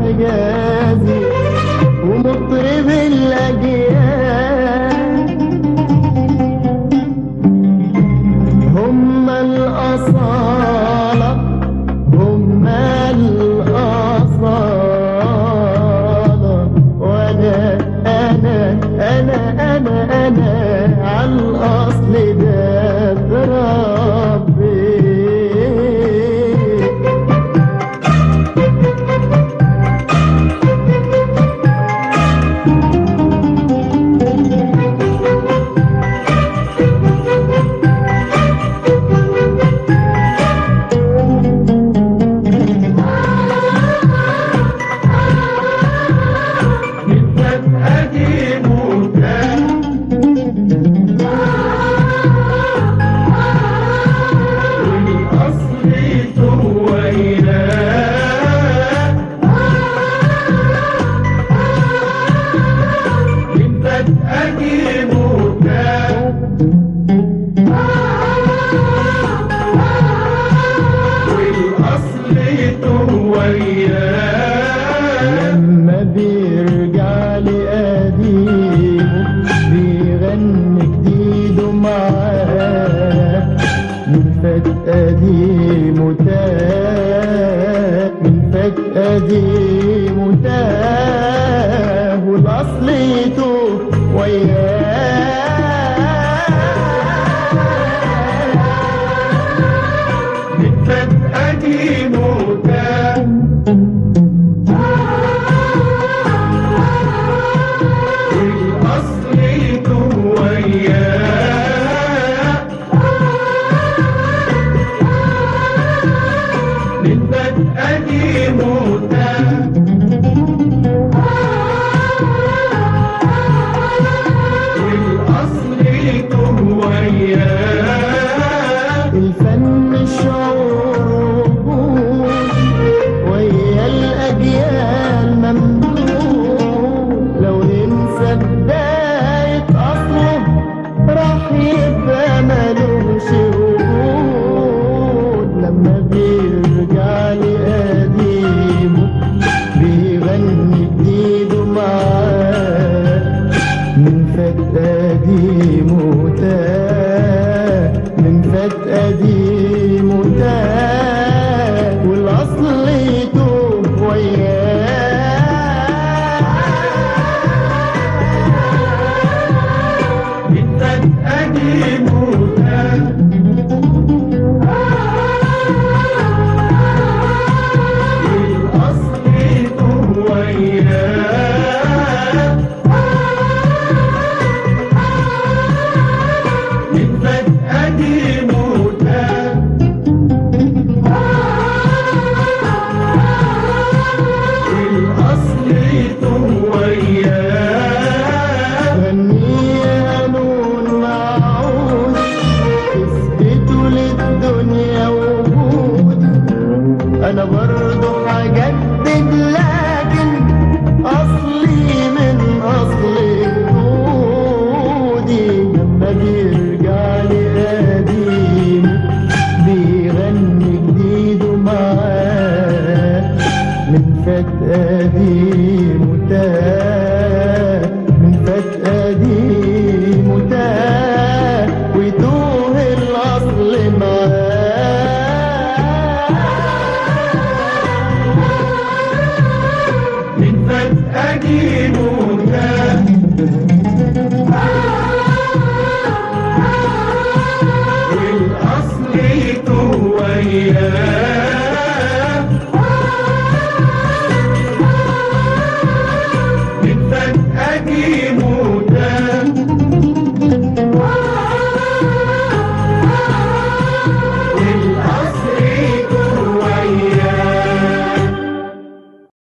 حجازي ومطرب الأجيال هم الأصالة هم الأصالة وأنا أنا أنا أنا أنا على الأصل ده ربي لما بيرجع لي قديمه بيغني جديد ومعاه من فات قديمه تاه من فات قديمه تاه والاصل يتوه وياه من فات قديمه تاه والأصل وياه من بدء موتى والأصل وياه الفن شعور وجود ويا الأجيال ممدود لو ننسى بداية أصله راح يبقى ملوش وجود لما بيرجع لقديمه بيغني جديد ومعاه من فات قديمه تاه من فات قديمه تاه والاصل يتوب وياه من فات قديمه تاه والاصل يتوب وياه من بدء موتى الأصل وياه غني يا نون معود اثبتوا للدنيا وجود أنا برضو هجدد لكن أصلي من أصل جدودي لما بيرجع لي قديم بيغني جديد ومعاه من فات قديم تاه من فات قديم تاه ويتوه الأصل معاه من فات قديم